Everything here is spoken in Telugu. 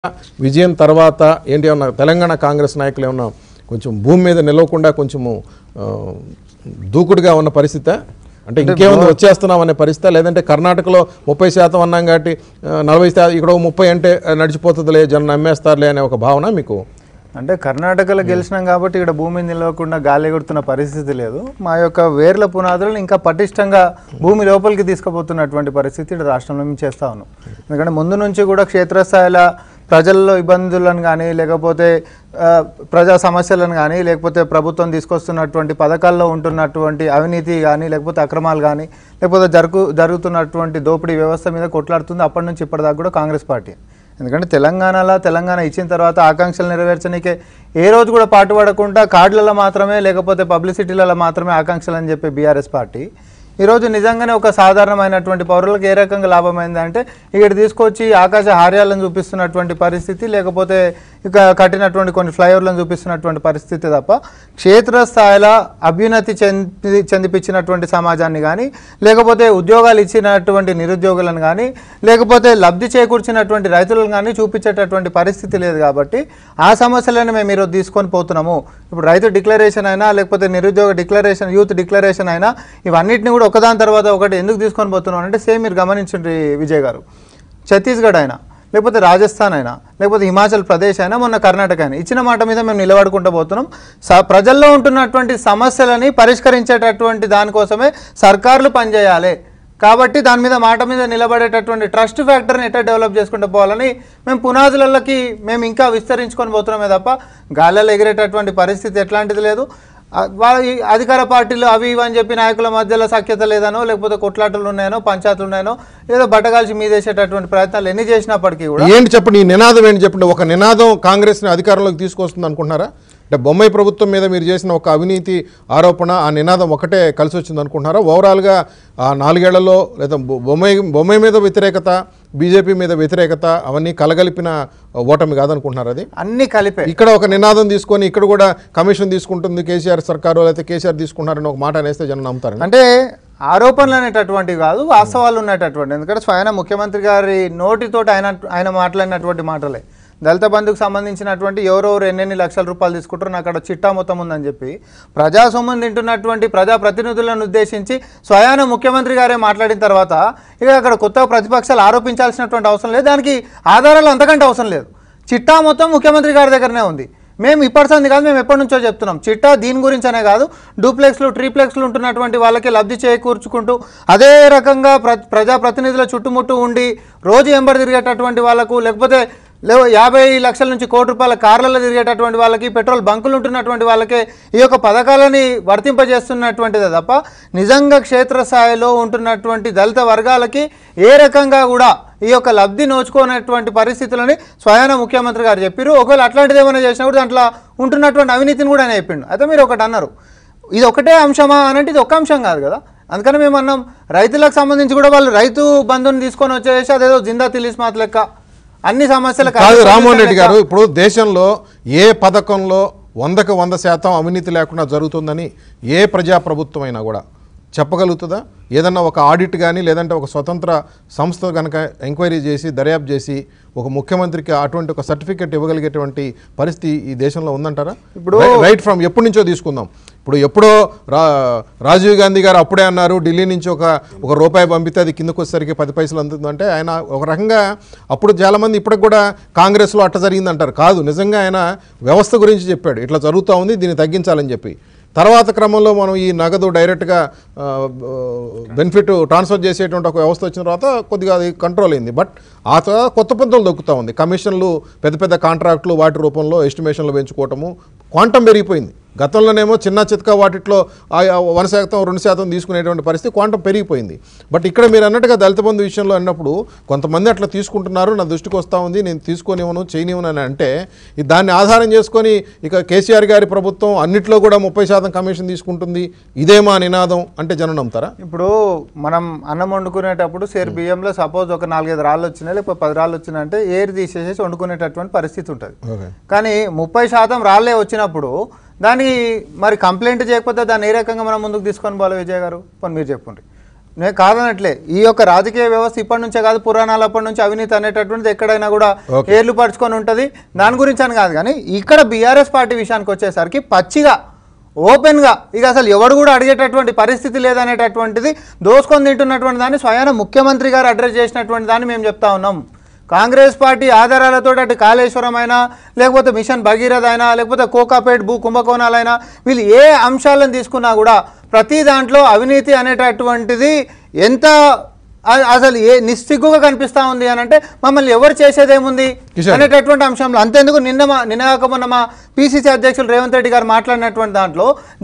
విజయం తర్వాత ఏంటి ఏమన్నా తెలంగాణ కాంగ్రెస్ నాయకులు ఏమన్నా కొంచెం భూమి మీద నిలవకుండా కొంచెము ఆ, దూకుడుగా ఉన్న పరిస్థితి అంటే ఇంకేముంది వచ్చేస్తున్నాం అనే పరిస్థితి లేదంటే కర్ణాటకలో ముప్పై శాతం అన్నాం కాబట్టి ఆ, నలభై శాతం ఇక్కడ ఒక ముప్పై అంటే ఆ, నడిచిపోతుందిలే జనం నమ్మేస్తారులే అనే ఒక భావన మీకు అంటే కర్ణాటకలో గెలిచినాం కాబట్టి ఇక్కడ భూమి నిలవకుండా గాలి ఎగురుతున్న పరిస్థితి లేదు మా యొక్క వేర్ల పునాదులను ఇంకా పటిష్టంగా భూమి లోపలికి తీసుకుపోతున్నటువంటి పరిస్థితి ఇక్కడ రాష్ట్రంలో మేము చేస్తా ఉన్నాం ఎందుకంటే ముందు నుంచి కూడా క్షేత్రస్థాయిలో ప్రజల్లో ఇబ్బందులను కానీ లేకపోతే ఆ, ప్రజా సమస్యలను కానీ లేకపోతే ప్రభుత్వం తీసుకొస్తున్నటువంటి పథకాల్లో ఉంటున్నటువంటి అవినీతి కానీ లేకపోతే అక్రమాలు కానీ లేకపోతే జరుగు జరుగుతున్నటువంటి దోపిడీ వ్యవస్థ మీద కొట్లాడుతుంది అప్పటి నుంచి ఇప్పటిదాకా కూడా కాంగ్రెస్ పార్టీ ఎందుకంటే తెలంగాణలో తెలంగాణ ఇచ్చిన తర్వాత ఆకాంక్షలు నెరవేర్చడానికే ఏ రోజు కూడా పాటుపడకుండా కార్డులలో మాత్రమే లేకపోతే పబ్లిసిటీలలో మాత్రమే ఆకాంక్షలు అని చెప్పే బీఆర్ఎస్ పార్టీ ఈరోజు నిజంగానే ఒక సాధారణమైనటువంటి పౌరులకు ఏ రకంగా లాభమైంది అంటే ఇక్కడ తీసుకొచ్చి ఆకాశ హార్యాలను చూపిస్తున్నటువంటి పరిస్థితి లేకపోతే ఇక కట్టినటువంటి కొన్ని ఫ్లైఓవర్లను చూపిస్తున్నటువంటి పరిస్థితి తప్ప క్షేత్రస్థాయిలో అభ్యున్నతి చెంది చెందిపించినటువంటి సమాజాన్ని కానీ లేకపోతే ఉద్యోగాలు ఇచ్చినటువంటి నిరుద్యోగులను కానీ లేకపోతే లబ్ధి చేకూర్చినటువంటి రైతులను కానీ చూపించేటటువంటి పరిస్థితి లేదు కాబట్టి ఆ సమస్యలను మేము ఈరోజు తీసుకొని పోతున్నాము ఇప్పుడు రైతు డిక్లరేషన్ అయినా లేకపోతే నిరుద్యోగ డిక్లరేషన్ యూత్ డిక్లరేషన్ అయినా ఇవన్నిటిని కూడా ఒకదాని తర్వాత ఒకటి ఎందుకు తీసుకొని పోతున్నాం అంటే సేమ్ మీరు గమనించండి విజయ్ గారు ఛత్తీస్గఢ్ అయినా లేకపోతే రాజస్థాన్ అయినా లేకపోతే హిమాచల్ ప్రదేశ్ అయినా మొన్న కర్ణాటక అయినా ఇచ్చిన మాట మీద మేము నిలబడుకుంటూ పోతున్నాం స- ప్రజల్లో ఉంటున్నటువంటి సమస్యలని పరిష్కరించేటటువంటి దానికోసమే సర్కార్లు పనిచేయాలి కాబట్టి దాని మీద మాట మీద నిలబడేటటువంటి ట్రస్ట్ ఫ్యాక్టర్ని ఎట్లా డెవలప్ చేసుకుంటూ పోవాలని మేము పునాదులకి మేము ఇంకా విస్తరించుకొని పోతున్నామే తప్ప గాలిలో ఎగిరేటటువంటి పరిస్థితి ఎట్లాంటిది లేదు ఆ, వాళ్ళ ఈ అధికార పార్టీలు అవి ఇవి అని చెప్పి నాయకుల మధ్యలో సఖ్యత లేదనో లేకపోతే కొట్లాటలు ఉన్నాయనో పంచాయతీలు ఉన్నాయనో ఏదో బట్టగాల్చి మీదేసేటటువంటి ప్రయత్నాలు ఎన్ని చేసినప్పటికీ కూడా ఏంటి చెప్పండి ఈ నినాదం ఏంటి చెప్పండి ఒక నినాదం కాంగ్రెస్ని అధికారంలోకి తీసుకొస్తుంది అనుకుంటున్నారా అంటే బొమ్మాయి ప్రభుత్వం మీద మీరు చేసిన ఒక అవినీతి ఆరోపణ ఆ నినాదం ఒకటే కలిసి వచ్చింది అనుకుంటున్నారా ఓవరాల్గా ఆ నాలుగేళ్లలో లేదా బొ- బొమ్మాయి బొమ్మాయి మీద వ్యతిరేకత బీజేపీ మీద వ్యతిరేకత అవన్నీ కలగలిపిన ఓటమి కాదనుకుంటున్నారు అది అన్ని కలిపే ఇక్కడ ఒక నినాదం తీసుకొని ఇక్కడ కూడా కమిషన్ తీసుకుంటుంది కేసీఆర్ సర్కారు లేకపోతే కేసీఆర్ తీసుకుంటారని ఒక మాట అనేస్తే జనం నమ్ముతారు అంటే ఆరోపణలు అనేటటువంటివి కాదు వాస్తవాలు ఉన్నటటువంటి ఎందుకంటే స్వయాన ముఖ్యమంత్రి గారి నోటితోటి ఆయన ఆయన మాట్లాడినటువంటి మాటలే దళిత బంధుకు సంబంధించినటువంటి ఎవరెవరు ఎన్నెన్ని లక్షల రూపాయలు తీసుకుంటారో నాకు అక్కడ చిట్టా మొత్తం ఉందని చెప్పి ప్రజా సొమ్మును తింటున్నటువంటి ప్రజాప్రతినిధులను ఉద్దేశించి స్వయాన ముఖ్యమంత్రి గారే మాట్లాడిన తర్వాత ఇక అక్కడ కొత్త ప్రతిపక్షాలు ఆరోపించాల్సినటువంటి అవసరం లేదు దానికి ఆధారాలు అంతకంటే అవసరం లేదు చిట్టా మొత్తం ముఖ్యమంత్రి గారి దగ్గరనే ఉంది మేము ఇప్పటిసంది కాదు మేము ఎప్పటి నుంచో చెప్తున్నాం చిట్టా దీని గురించి అనే కాదు డూప్లెక్స్లు ట్రీప్లెక్స్లు ఉంటున్నటువంటి వాళ్ళకి లబ్ధి చేకూర్చుకుంటూ అదే రకంగా ప్ర ప్రజాప్రతినిధుల చుట్టుముట్టు ఉండి రోజు ఎంబడి తిరిగేటటువంటి వాళ్ళకు లేకపోతే లేవు యాభై లక్షల నుంచి కోటి రూపాయల కార్లలో తిరిగేటటువంటి వాళ్ళకి పెట్రోల్ బంకులు ఉంటున్నటువంటి వాళ్ళకే ఈ యొక్క పథకాలని వర్తింపజేస్తున్నటువంటిదే తప్ప నిజంగా క్షేత్రస్థాయిలో ఉంటున్నటువంటి దళిత వర్గాలకి ఏ రకంగా కూడా ఈ యొక్క లబ్ధి నోచుకోనటువంటి పరిస్థితులని స్వయాన ముఖ్యమంత్రి గారు చెప్పారు ఒకవేళ అట్లాంటిది ఏమైనా చేసినా కూడా దాంట్లో ఉంటున్నటువంటి అవినీతిని కూడా ఆయన చెప్పిండు అయితే మీరు ఒకటి అన్నారు ఇది ఒకటే అంశమా అనంటే ఇది ఒక అంశం కాదు కదా అందుకని మేము అన్నాం రైతులకు సంబంధించి కూడా వాళ్ళు రైతు బంధుని తీసుకొని వచ్చేసి అదేదో జిందా తిలిస్ మాత లెక్క అన్ని సమస్యలకు కాదు అన్ని రామ్మోహన్ రెడ్డి సమస్యల గారు ఇప్పుడు దేశంలో ఏ పథకంలో వందకు వంద శాతం అవినీతి లేకుండా జరుగుతుందని ఏ ప్రజాప్రభుత్వం అయినా కూడా చెప్పగలుగుతుందా ఏదన్నా ఒక ఆడిట్ కానీ లేదంటే ఒక స్వతంత్ర సంస్థ కనుక ఎంక్వైరీ చేసి దర్యాప్తు చేసి ఒక ముఖ్యమంత్రికి అటువంటి ఒక సర్టిఫికెట్ ఇవ్వగలిగేటువంటి పరిస్థితి ఈ దేశంలో ఉందంటారా ఇప్పుడు రైట్ ఫ్రమ్ ఎప్పటి నుంచో తీసుకుందాం ఇప్పుడు ఎప్పుడో రా రాజీవ్ గాంధీ గారు అప్పుడే అన్నారు ఢిల్లీ నుంచి ఒక ఒక రూపాయి పంపితే అది కిందకు వచ్చేసరికి పది పైసలు అందుతుందంటే ఆయన ఒక రకంగా అప్పుడు చాలామంది ఇప్పటికి కూడా కాంగ్రెస్లో అట్ట జరిగింది అంటారు కాదు నిజంగా ఆయన వ్యవస్థ గురించి చెప్పాడు ఇట్లా జరుగుతూ ఉంది దీన్ని తగ్గించాలని చెప్పి తర్వాత క్రమంలో మనం ఈ నగదు డైరెక్ట్గా బెనిఫిట్ ట్రాన్స్ఫర్ చేసేటువంటి ఒక వ్యవస్థ వచ్చిన తర్వాత కొద్దిగా అది కంట్రోల్ అయింది బట్ ఆ తర్వాత కొత్త పద్ధతులు దొక్కుతూ ఉంది కమిషన్లు పెద్ద పెద్ద కాంట్రాక్టులు వాటి రూపంలో ఎస్టిమేషన్లు పెంచుకోవటము క్వాంటం పెరిగిపోయింది గతంలోనేమో చిన్న చిత్క వాటిట్లో ఆ ఆ వన్ శాతం రెండు శాతం తీసుకునేటువంటి పరిస్థితి క్వాంటం పెరిగిపోయింది బట్ ఇక్కడ మీరు అన్నట్టుగా దళిత బంధు విషయంలో అన్నప్పుడు కొంతమంది అట్లా తీసుకుంటున్నారు నా దృష్టికి వస్తూ ఉంది నేను తీసుకొనివ్వను చేయనివ్వను అని అంటే ఈ దాన్ని ఆధారం చేసుకొని ఇక కేసీఆర్ గారి ప్రభుత్వం అన్నిట్లో కూడా ముప్పై శాతం కమిషన్ తీసుకుంటుంది ఇదే మా నినాదం అంటే జనం నమ్ముతారా ఇప్పుడు మనం అన్నం వండుకునేటప్పుడు సేరు బియ్యంలో సపోజ్ ఒక నాలుగైదు రాళ్ళు వచ్చినాయి లేకపోతే పది రాళ్ళు వచ్చినాయి అంటే ఏరు తీసేసేసి వండుకునేటటువంటి పరిస్థితి ఉంటుంది ఓకే కానీ ముప్పై శాతం రాళ్ళే వచ్చినప్పుడు దానికి మరి కంప్లైంట్ చేయకపోతే దాన్ని ఏ రకంగా మనం ముందుకు తీసుకొని పోవాలి విజయ్ గారు పోనీ మీరు చెప్పండి నేను కాదనట్లే ఈ యొక్క రాజకీయ వ్యవస్థ ఇప్పటి నుంచే కాదు పురాణాలు అప్పటి నుంచి అవినీతి అనేటటువంటిది ఎక్కడైనా కూడా Okay. ఏర్లు పరుచుకొని ఉంటుంది దాని గురించి అని కాదు కానీ ఇక్కడ బీఆర్ఎస్ పార్టీ విషయానికి వచ్చేసరికి పచ్చిగా ఓపెన్గా ఇక అసలు ఎవడు కూడా అడిగేటటువంటి పరిస్థితి లేదనేటటువంటిది దోసుకొని తింటున్నటువంటి దాన్ని స్వయాన ముఖ్యమంత్రి గారు అడ్రస్ చేసినటువంటి దాన్ని మేము చెప్తా ఉన్నాం కాంగ్రెస్ పార్టీ ఆధారాలతో అటు కాళేశ్వరం అయినా లేకపోతే మిషన్ భగీరథ అయినా లేకపోతే కోకాపేట్ భూ కుంభకోణాలైనా వీళ్ళు ఏ అంశాలను తీసుకున్నా కూడా ప్రతి దాంట్లో అవినీతి అనేటటువంటిది ఎంత అ- అసలు ఏ నిస్సిగ్గుగా కనిపిస్తా ఉంది అని అంటే మమ్మల్ని ఎవరు చేసేదేముంది కిషోర్. అనేటటువంటి అంశంలో అంతేందుకు నిన్న మా నిన్న కాక మొన్న మా పిసిసి అధ్యక్షులు రేవంత్ రెడ్డి గారు మాట్లాడినటువంటి దాంట్లో